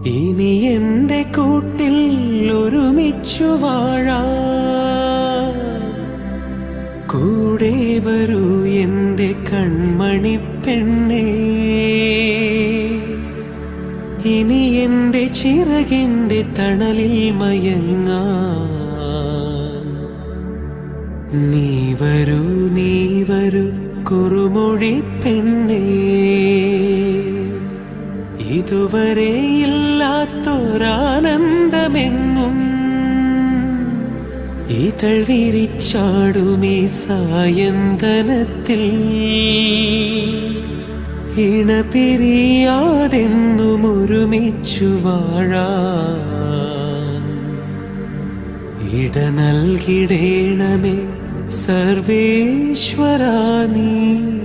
ഇനി എന്റെ കൂട്ടിൽ ഒരുമിച്ചു വാഴാ കൂടെ വരൂ എന്റെ കൺമണി പെണ്ണേ ഇനി എന്റെ ചിറകിന്റെ തണലിൽ മയങ്ങാൻ നീ വരൂ നീ വരൂ കുറുമൊഴി പെണ്ണേ ഇതുവരെ ഇല്ലാത്തൊരാനന്ദമെങ്ങും ഇതൾ വിരിച്ചാടുമീ സായന്തനത്തിൽ ഇണപിരിയാതെന്നും ഒരുമിച്ചു വാഴാൻ ഇട നൽകിടേണമേ സർവേശ്വരാ നീ